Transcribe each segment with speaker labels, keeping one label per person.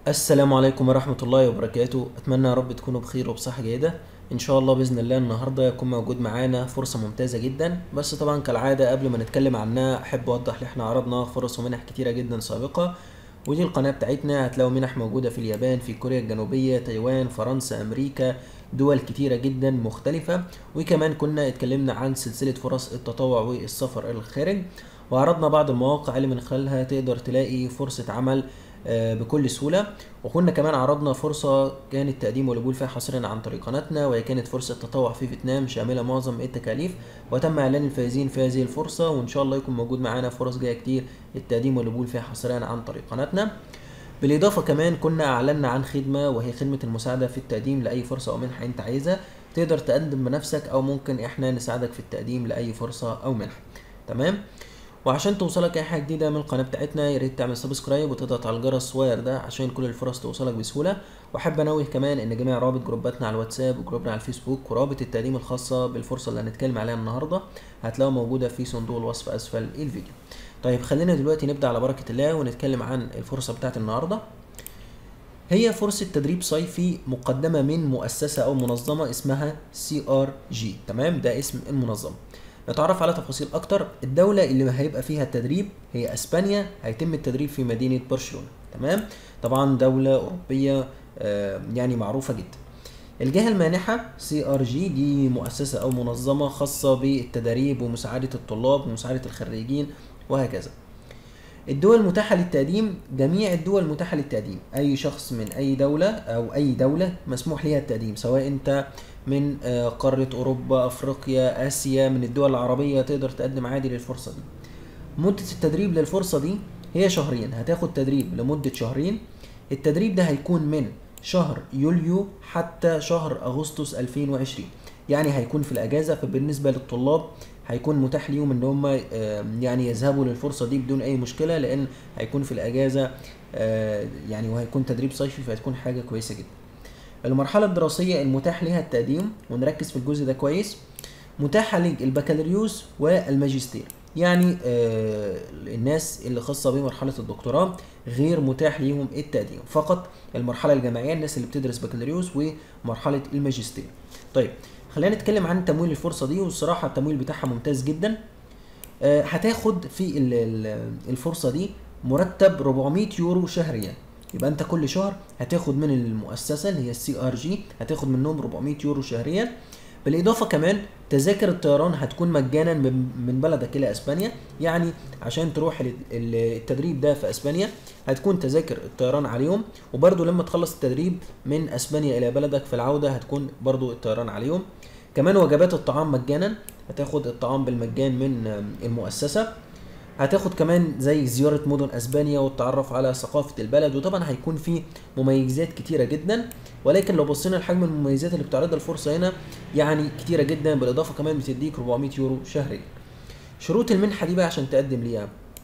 Speaker 1: السلام عليكم ورحمة الله وبركاته أتمنى يا رب تكونوا بخير وبصحة جيدة إن شاء الله بإذن الله النهاردة يكون موجود معانا فرصة ممتازة جدا بس طبعا كالعادة قبل ما نتكلم عنها أحب أوضح إن إحنا عرضنا فرص ومنح كتيرة جدا سابقة ودي القناة بتاعتنا هتلاقوا منح موجودة في اليابان في كوريا الجنوبية تايوان فرنسا أمريكا دول كتيرة جدا مختلفة وكمان كنا اتكلمنا عن سلسلة فرص التطوع والسفر إلى الخارج وعرضنا بعض المواقع اللي من خلالها تقدر تلاقي فرصة عمل آه، بكل سهولة وكنا كمان عرضنا فرصة كان التقديم والقبول فيها حصريا عن طريق قناتنا وهي كانت فرصة تطوع في فيتنام شاملة معظم التكاليف وتم إعلان الفائزين في هذه الفرصة وإن شاء الله يكون موجود معانا فرص جاية كتير التقديم والقبول فيها حصريا عن طريق قناتنا بالإضافة كمان كنا أعلنا عن خدمة وهي خدمة المساعدة في التقديم لأي فرصة أو منحة أنت عايزها تقدر تقدم بنفسك أو ممكن إحنا نساعدك في التقديم لأي فرصة أو منحة تمام وعشان توصلك اي حاجه جديده من القناه بتاعتنا يا ريت تعمل سبسكرايب وتضغط على الجرس الصغير ده عشان كل الفرص توصلك بسهوله واحب انوه كمان ان جميع روابط جروباتنا على الواتساب وجروبنا على الفيسبوك ورابط التقديم الخاصه بالفرصه اللي هنتكلم عليها النهارده هتلاقوها موجوده في صندوق الوصف اسفل الفيديو طيب خلينا دلوقتي نبدا على بركه الله ونتكلم عن الفرصه بتاعت النهارده هي فرصة تدريب صيفي مقدمة من مؤسسة أو منظمة اسمها سي ار جي تمام ده اسم المنظمة نتعرف على تفاصيل أكتر الدولة اللي هيبقى فيها التدريب هي أسبانيا هيتم التدريب في مدينة برشلونة تمام طبعا دولة أوروبية آه، يعني معروفة جدا الجهة المانحة سي ار جي دي مؤسسة أو منظمة خاصة بالتدريب ومساعدة الطلاب ومساعدة الخريجين وهكذا الدول المتاحة للتقديم جميع الدول المتاحة للتقديم أي شخص من أي دولة أو أي دولة مسموح ليها التقديم سواء أنت من آه، قارة أوروبا أفريقيا آسيا من الدول العربية تقدر تقدم عادي للفرصة دي مدة التدريب للفرصة دي هي شهرين هتاخد تدريب لمدة شهرين التدريب ده هيكون من شهر يوليو حتى شهر أغسطس 2020 يعني هيكون في الأجازة فبالنسبة للطلاب هيكون متاح ليهم ان هم آه، يعني يذهبوا للفرصه دي بدون اي مشكله لان هيكون في الاجازه آه، يعني وهيكون تدريب صيفي فهتكون حاجه كويسه جدا المرحله الدراسيه المتاح ليها التقديم ونركز في الجزء ده كويس متاحه للبكالوريوس والماجستير يعني آه الناس اللي خاصه بمرحله الدكتوراه غير متاح ليهم التقديم فقط المرحله الجامعيه الناس اللي بتدرس بكالوريوس ومرحله الماجستير طيب خلينا نتكلم عن تمويل الفرصه دي والصراحه التمويل بتاعها ممتاز جدا آه، هتاخد في ال- ال- الفرصه دي مرتب 400 يورو شهريا يبقى انت كل شهر هتاخد من المؤسسه اللي هي السي ار جي هتاخد منهم 400 يورو شهريا بالاضافه كمان تذاكر الطيران هتكون مجانا من من بلدك الى اسبانيا يعني عشان تروح ال- ال- التدريب ده في اسبانيا هتكون تذاكر الطيران عليهم وبرضو لما تخلص التدريب من اسبانيا الى بلدك في العوده هتكون برضو الطيران عليهم كمان وجبات الطعام مجانا هتاخد الطعام بالمجان من آم، المؤسسه هتاخد كمان زي زيارة مدن اسبانيا والتعرف على ثقافة البلد وطبعا هيكون في مميزات كتيرة جدا ولكن لو بصينا لحجم المميزات اللي بتعرضها الفرصة هنا يعني كتيرة جدا بالاضافة كمان بتديك 400 يورو شهريا شروط المنحة دي بقى عشان تقدم ليها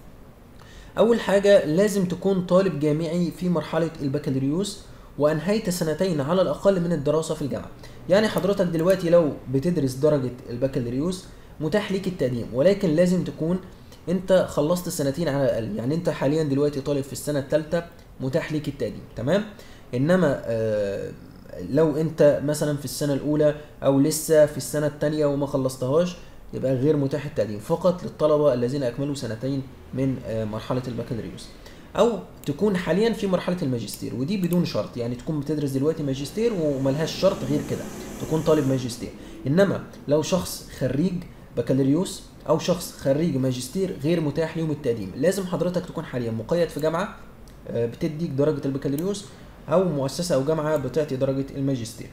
Speaker 1: اول حاجة لازم تكون طالب جامعي في مرحلة البكالوريوس وانهيت سنتين على الاقل من الدراسة في الجامعة يعني حضرتك دلوقتي لو بتدرس درجة البكالوريوس متاح ليك التقديم ولكن لازم تكون انت خلصت السنتين على الاقل يعني انت حاليا دلوقتي طالب في السنة الثالثة متاح ليك التقديم تمام انما آه لو انت مثلا في السنة الاولى او لسه في السنة الثانية وما خلصتهاش يبقى غير متاح التقديم فقط للطلبة الذين أكملوا سنتين من آه، مرحلة البكالوريوس أو تكون حاليا في مرحلة الماجستير ودي بدون شرط يعني تكون بتدرس دلوقتي ماجستير وملهاش شرط غير كده تكون طالب ماجستير إنما لو شخص خريج بكالوريوس أو شخص خريج ماجستير غير متاح ليهم التقديم لازم حضرتك تكون حاليا مقيد في جامعة آه، بتديك درجة البكالوريوس أو مؤسسة أو جامعة بتعطي درجة الماجستير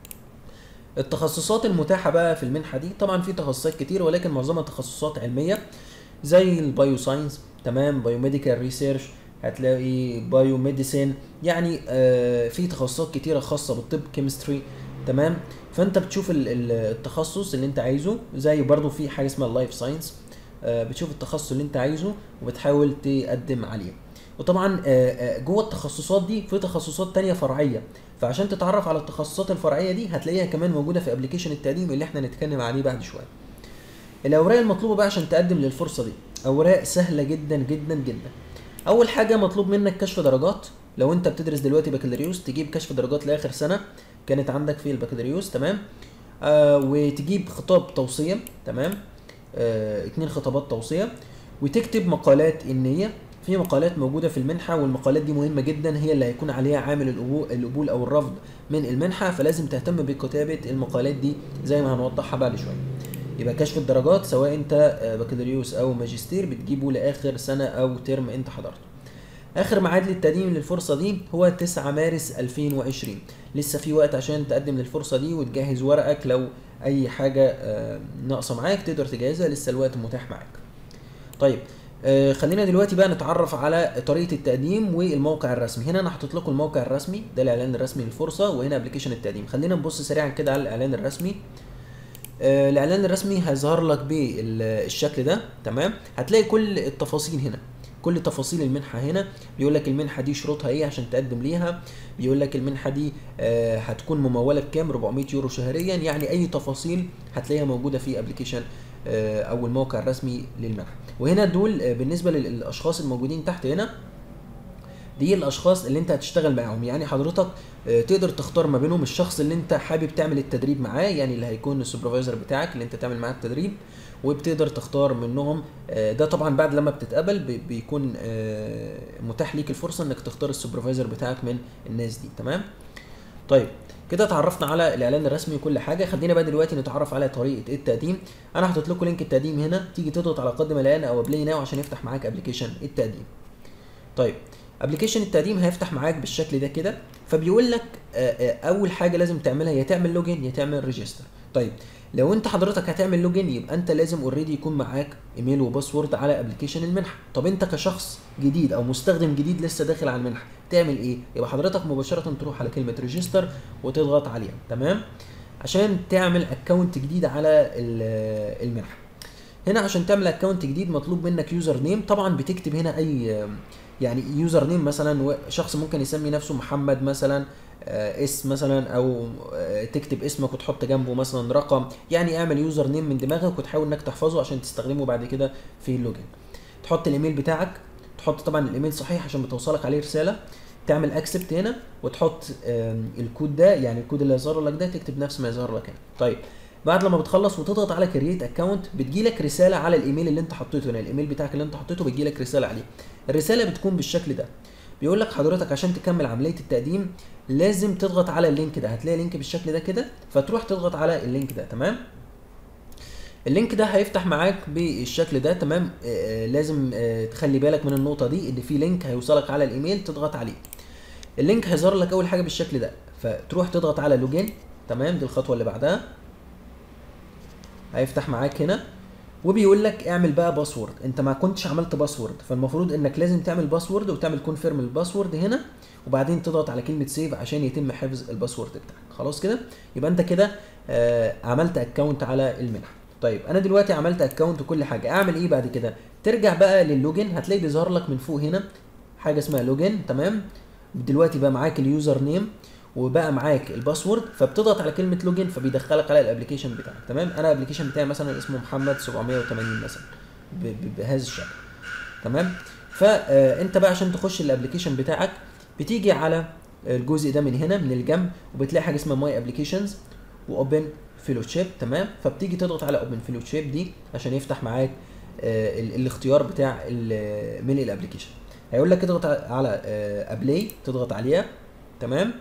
Speaker 1: التخصصات المتاحة بقى في المنحة دي طبعا في تخصصات كتير ولكن معظمها تخصصات علمية زي البايو ساينس تمام بايو ميديكال ريسيرش هتلاقي بايو ميديسين يعني آه في تخصصات كتيرة خاصة بالطب كيمستري تمام فانت بتشوف ال- ال- التخصص اللي انت عايزه زي برضو في حاجة اسمها اللايف ساينس آه بتشوف التخصص اللي انت عايزه وبتحاول تقدم عليه وطبعا آه، آه، جوه التخصصات دي في تخصصات تانية فرعية فعشان تتعرف على التخصصات الفرعية دي هتلاقيها كمان موجودة في ابلكيشن التقديم اللي احنا نتكلم عليه بعد شوية الاوراق المطلوبة بقى عشان تقدم للفرصة دي اوراق سهلة جدا جدا جدا اول حاجة مطلوب منك كشف درجات لو انت بتدرس دلوقتي بكالوريوس تجيب كشف درجات لاخر سنه كانت عندك في البكالوريوس تمام آه وتجيب خطاب توصيه تمام آه اتنين خطابات توصيه وتكتب مقالات النيه في مقالات موجوده في المنحه والمقالات دي مهمه جدا هي اللي هيكون عليها عامل القبول القبول او الرفض من المنحه فلازم تهتم بكتابه المقالات دي زي ما هنوضحها بعد شويه يبقى كشف الدرجات سواء انت آه، بكالوريوس او ماجستير بتجيبه لاخر سنه او ترم انت حضرته اخر ميعاد للتقديم للفرصه دي هو 9 مارس 2020 لسه في وقت عشان تقدم للفرصه دي وتجهز ورقك لو اي حاجه آه، ناقصه معاك تقدر تجهزها لسه الوقت متاح معاك طيب آه، خلينا دلوقتي بقى نتعرف على طريقه التقديم والموقع الرسمي هنا انا حاطط لكم الموقع الرسمي ده الاعلان الرسمي للفرصه وهنا ابلكيشن التقديم خلينا نبص سريعا كده على الاعلان الرسمي آه، الاعلان الرسمي هيظهر لك بالشكل ده تمام هتلاقي كل التفاصيل هنا كل تفاصيل المنحه هنا بيقول لك المنحه دي شروطها ايه عشان تقدم ليها بيقول لك المنحه دي آه، هتكون مموله بكام 400 يورو شهريا يعني اي تفاصيل هتلاقيها موجوده في ابلكيشن او الموقع الرسمي للمنحه وهنا دول آه، بالنسبه للاشخاص الموجودين تحت هنا دي الاشخاص اللي انت هتشتغل معاهم يعني حضرتك آه، تقدر تختار ما بينهم الشخص اللي انت حابب تعمل التدريب معاه يعني اللي هيكون السوبرفايزر بتاعك اللي انت تعمل معاه التدريب وبتقدر تختار منهم آه، ده طبعا بعد لما بتتقبل بي- بيكون آه، متاح ليك الفرصه انك تختار السوبرفايزر بتاعك من الناس دي تمام طيب كده اتعرفنا على الاعلان الرسمي وكل حاجه خلينا بقى دلوقتي نتعرف على طريقه التقديم انا حاطط لكم لينك التقديم هنا تيجي تضغط على قدم الان او ابلاي ناو عشان يفتح معاك ابلكيشن التقديم طيب ابلكيشن التقديم هيفتح معاك بالشكل ده كده فبيقول لك آه، آه، اول حاجه لازم تعملها يا تعمل لوجن يا تعمل ريجستر طيب لو انت حضرتك هتعمل لوجن يبقى انت لازم اوريدي يكون معاك ايميل وباسورد على ابلكيشن المنحه طب انت كشخص جديد او مستخدم جديد لسه داخل على المنحه تعمل ايه يبقى حضرتك مباشره تروح على كلمه ريجستر وتضغط عليها تمام عشان تعمل اكونت جديد على ال- المنحه هنا عشان تعمل اكونت جديد مطلوب منك يوزر نيم طبعا بتكتب هنا اي يعني يوزر نيم مثلا و- شخص ممكن يسمي نفسه محمد مثلا آه، اسم مثلا او آه، تكتب اسمك وتحط جنبه مثلا رقم يعني اعمل يوزر نيم من دماغك وتحاول انك تحفظه عشان تستخدمه بعد كده في اللوجن تحط الايميل بتاعك تحط طبعا الايميل صحيح عشان بتوصلك عليه رساله تعمل اكسبت هنا وتحط آم، الكود ده يعني الكود اللي هيظهر لك ده تكتب نفس ما يظهر لك هنا طيب بعد لما بتخلص وتضغط على كرييت اكونت بتجيلك رساله على الايميل اللي انت حطيته هنا الايميل بتاعك اللي انت حطيته بتجيلك رساله عليه الرساله بتكون بالشكل ده بيقول لك حضرتك عشان تكمل عمليه التقديم لازم تضغط على اللينك ده هتلاقي لينك بالشكل ده كده فتروح تضغط على اللينك ده تمام اللينك ده هيفتح معاك بالشكل ده تمام آه، آه، لازم آه، تخلي بالك من النقطه دي ان في لينك هيوصلك على الايميل تضغط عليه اللينك هيظهر لك اول حاجه بالشكل ده فتروح تضغط على لوجين تمام دي الخطوه اللي بعدها هيفتح معاك هنا وبيقول لك اعمل بقى باسورد انت ما كنتش عملت باسورد فالمفروض انك لازم تعمل باسورد وتعمل كونفيرم الباسورد هنا وبعدين تضغط على كلمه سيف عشان يتم حفظ الباسورد بتاعك خلاص كده يبقى انت كده آه عملت اكونت على المنحه طيب انا دلوقتي عملت اكونت وكل حاجه اعمل ايه بعد كده ترجع بقى للوجن هتلاقي بيظهر لك من فوق هنا حاجه اسمها لوجن تمام دلوقتي بقى معاك اليوزر نيم وبقى معاك الباسورد فبتضغط على كلمه لوجن فبيدخلك على الابلكيشن بتاعك تمام انا الابلكيشن بتاعي مثلا اسمه محمد 780 مثلا ب- ب- بهذا الشكل تمام فانت بقى عشان تخش الابلكيشن بتاعك بتيجي على الجزء ده من هنا من الجنب وبتلاقي حاجه اسمها ماي ابلكيشنز واوبن فيلوشيب تمام فبتيجي تضغط على اوبن فيلوشيب دي عشان يفتح معاك آه، ال- الاختيار بتاع ال- من الابلكيشن هيقول لك اضغط على ابلاي تضغط عليها تمام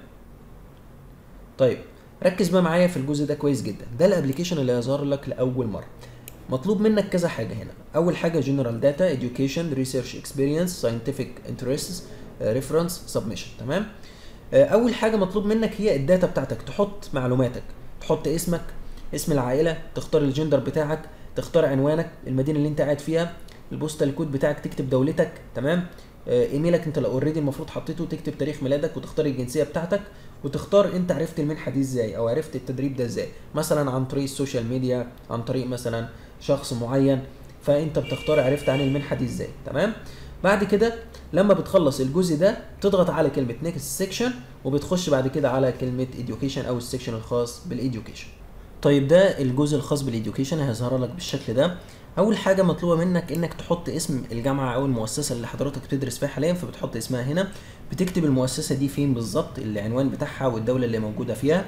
Speaker 1: طيب ركز بقى معايا في الجزء ده كويس جدا ده الابلكيشن اللي هيظهر لك لاول مره مطلوب منك كذا حاجه هنا اول حاجه جنرال داتا education ريسيرش اكسبيرينس scientific interests ريفرنس سبمشن تمام آه، اول حاجه مطلوب منك هي الداتا بتاعتك تحط معلوماتك تحط اسمك اسم العائله تختار الجندر بتاعك تختار عنوانك المدينه اللي انت قاعد فيها البوستال كود بتاعك تكتب دولتك تمام آه، ايميلك انت لو اوريدي المفروض حطيته تكتب تاريخ ميلادك وتختار الجنسيه بتاعتك وتختار انت عرفت المنحه دي ازاي او عرفت التدريب ده ازاي مثلا عن طريق السوشيال ميديا عن طريق مثلا شخص معين فانت بتختار عرفت عن المنحه دي ازاي تمام بعد كده لما بتخلص الجزء ده تضغط على كلمه نيكست سيكشن وبتخش بعد كده على كلمه education او السيكشن الخاص بالeducation طيب ده الجزء الخاص بالإديوكيشن هيظهر لك بالشكل ده اول حاجه مطلوبه منك انك تحط اسم الجامعه او المؤسسه اللي حضرتك بتدرس فيها حاليا فبتحط اسمها هنا بتكتب المؤسسه دي فين بالظبط العنوان بتاعها والدوله اللي موجوده فيها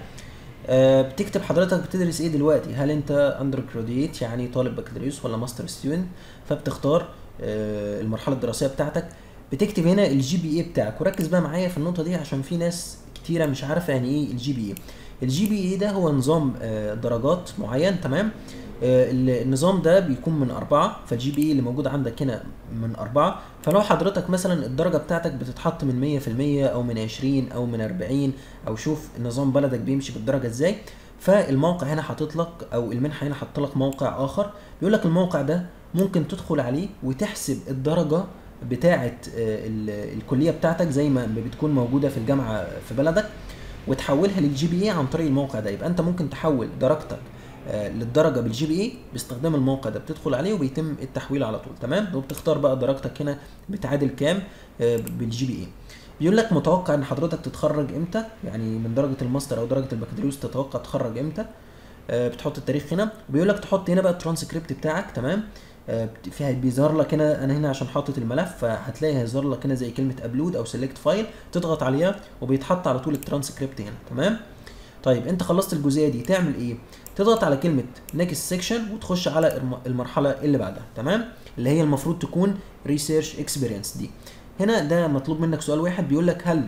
Speaker 1: آه، بتكتب حضرتك بتدرس ايه دلوقتي هل انت اندر جراديويت يعني طالب بكالوريوس ولا ماستر ستودنت فبتختار آه، المرحله الدراسيه بتاعتك بتكتب هنا الجي بي اي بتاعك وركز بقى معايا في النقطه دي عشان في ناس كتيره مش عارفه يعني ايه الجي بي اي الجي بي اي ده هو نظام آه، درجات معين تمام آه، ال- النظام ده بيكون من أربعة فالجي بي اي اللي موجود عندك هنا من أربعة فلو حضرتك مثلا الدرجة بتاعتك بتتحط من مية في المية أو من عشرين أو من أربعين أو شوف نظام بلدك بيمشي بالدرجة ازاي فالموقع هنا حاطط لك أو المنحة هنا حاطط لك موقع آخر بيقول لك الموقع ده ممكن تدخل عليه وتحسب الدرجة بتاعة آه، ال- الكلية بتاعتك زي ما بتكون موجودة في الجامعة في بلدك وتحولها للجي بي اي عن طريق الموقع ده يبقى انت ممكن تحول درجتك آه، للدرجه بالجي بي اي باستخدام الموقع ده بتدخل عليه وبيتم التحويل على طول تمام وبتختار بقى درجتك هنا بتعادل كام آه، بالجي بي اي بيقول لك متوقع ان حضرتك تتخرج امتى يعني من درجه الماستر او درجه البكالوريوس تتوقع تتخرج امتى آه، بتحط التاريخ هنا وبيقول لك تحط هنا بقى الترانسكريبت بتاعك تمام آه، بت- فيها بيظهر لك هنا انا هنا عشان حاطط الملف فهتلاقي هيظهر لك هنا زي كلمه ابلود او سيلكت فايل تضغط عليها وبيتحط على طول الترانسكريبت هنا تمام طيب انت خلصت الجزئيه دي تعمل ايه تضغط على كلمه نيكست سيكشن وتخش على الم- المرحله اللي بعدها تمام اللي هي المفروض تكون ريسيرش اكسبيرينس دي هنا ده مطلوب منك سؤال واحد بيقول لك هل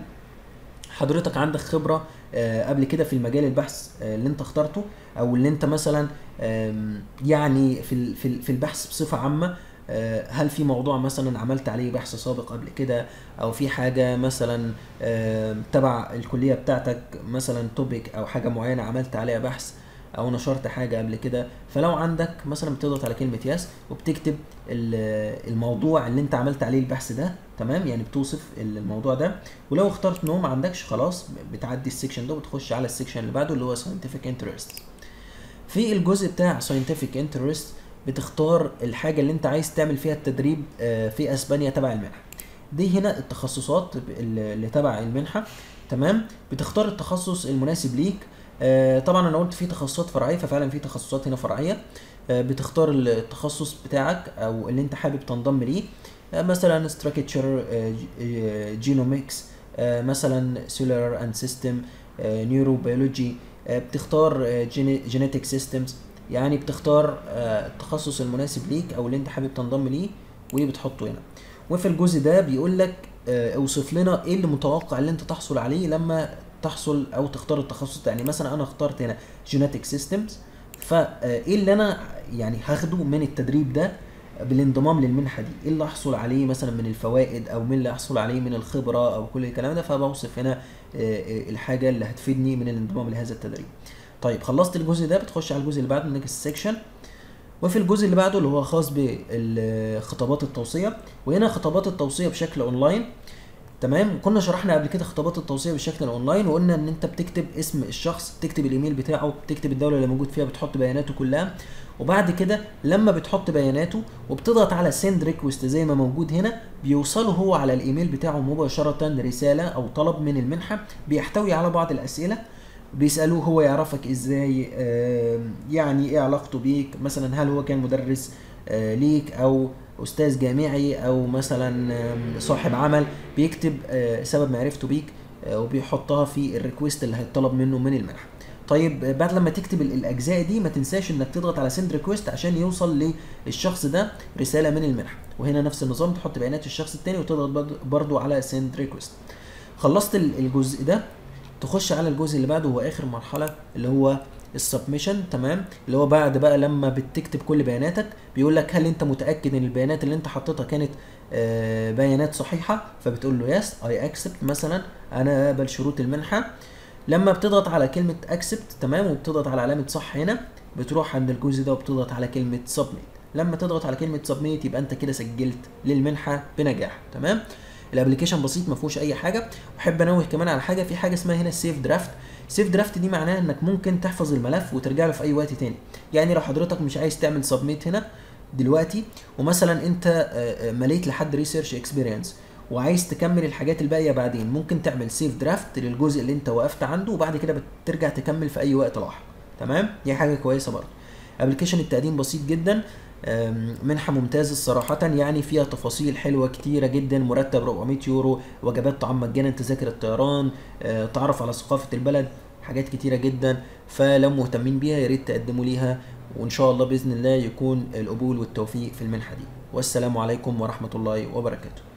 Speaker 1: حضرتك عندك خبره آه، قبل كده في المجال البحث آه، اللي انت اخترته او اللي انت مثلا آم، يعني في ال- في ال- في البحث بصفه عامه آه، هل في موضوع مثلا عملت عليه بحث سابق قبل كده او في حاجه مثلا آم، تبع الكليه بتاعتك مثلا توبيك او حاجه معينه عملت عليها بحث او نشرت حاجه قبل كده فلو عندك مثلا بتضغط على كلمه يس وبتكتب ال- الموضوع اللي انت عملت عليه البحث ده تمام يعني بتوصف الموضوع ده ولو اخترت انه ما عندكش خلاص بتعدي السكشن ده وتخش على السكشن اللي بعده اللي هو scientific interest في الجزء بتاع scientific interest بتختار الحاجة اللي انت عايز تعمل فيها التدريب آه، في اسبانيا تبع المنحة دي هنا التخصصات اللي اللي تبع المنحة تمام بتختار التخصص المناسب ليك آه، طبعا انا قلت في تخصصات فرعية ففعلا في تخصصات هنا فرعية آه، بتختار التخصص بتاعك او اللي انت حابب تنضم ليه آه، مثلا structure جينوميكس مثلا cellular and system نيوروبيولوجي بتختار جينيتك سيستمز يعني بتختار آه، التخصص المناسب ليك او اللي انت حابب تنضم ليه وبتحطه هنا وفي الجزء ده بيقول لك آه، اوصف لنا ايه اللي متوقع اللي انت تحصل عليه لما تحصل او تختار التخصص ده يعني مثلا انا اخترت هنا جينيتك سيستمز فايه اللي انا يعني هاخده من التدريب ده بالانضمام للمنحه دي ايه اللي احصل عليه مثلا من الفوائد او من اللي احصل عليه من الخبره او كل الكلام ده فبوصف هنا آه، آه، الحاجه اللي هتفيدني من الانضمام لهذا التدريب طيب خلصت الجزء ده بتخش على الجزء اللي بعده نيكست سيكشن وفي الجزء اللي بعده اللي هو خاص بخطابات التوصيه وهنا خطابات التوصيه بشكل اونلاين تمام كنا شرحنا قبل كده خطابات التوصيه بالشكل الاونلاين وقلنا ان انت بتكتب اسم الشخص بتكتب الايميل بتاعه بتكتب الدوله اللي موجود فيها بتحط بياناته كلها وبعد كده لما بتحط بياناته وبتضغط على سند ريكوست زي ما موجود هنا بيوصله هو على الايميل بتاعه مباشره رساله او طلب من المنحه بيحتوي على بعض الاسئله بيسالوه هو يعرفك ازاي آه، يعني ايه علاقته بيك مثلا هل هو كان مدرس آه، ليك او استاذ جامعي او مثلا آم، صاحب عمل بيكتب آه، سبب معرفته بيك آه، وبيحطها في الريكوست اللي هيطلب منه من المنحه طيب آه، بعد لما تكتب ال- الاجزاء دي ما تنساش انك تضغط على سند ريكوست عشان يوصل للشخص ده رساله من المنحه وهنا نفس النظام تحط بيانات الشخص التاني وتضغط برضو- برضو على سند ريكوست خلصت ال- الجزء ده تخش على الجزء اللي بعده هو اخر مرحله اللي هو السبمشن تمام اللي هو بعد بقى لما بتكتب كل بياناتك بيقول لك هل انت متاكد ان البيانات اللي انت حطيتها كانت آه، بيانات صحيحه فبتقول له يس اي اكسبت مثلا انا اقبل شروط المنحه لما بتضغط على كلمه اكسبت تمام وبتضغط على علامه صح هنا بتروح عند الجزء ده وبتضغط على كلمه سبميت لما تضغط على كلمه سبميت يبقى انت كده سجلت للمنحه بنجاح تمام الابلكيشن بسيط ما فيهوش اي حاجه واحب انوه كمان على حاجه في حاجه اسمها هنا السيف درافت سيف درافت دي معناها انك ممكن تحفظ الملف وترجع له في اي وقت تاني يعني لو حضرتك مش عايز تعمل سبميت هنا دلوقتي ومثلا انت آه، آه، مليت لحد ريسيرش اكسبيرينس وعايز تكمل الحاجات الباقيه بعدين ممكن تعمل سيف درافت للجزء اللي انت وقفت عنده وبعد كده بترجع تكمل في اي وقت لاحق تمام دي حاجه كويسه برضه ابلكيشن التقديم بسيط جدا أم، منحة ممتازة صراحة يعني فيها تفاصيل حلوة كتيرة جدا مرتب 400 يورو وجبات طعام مجانا تذاكر الطيران أه، تعرف على ثقافة البلد حاجات كتيرة جدا فلو مهتمين بيها يا ريت تقدموا ليها وإن شاء الله بإذن الله يكون القبول والتوفيق في المنحة دي والسلام عليكم ورحمة الله وبركاته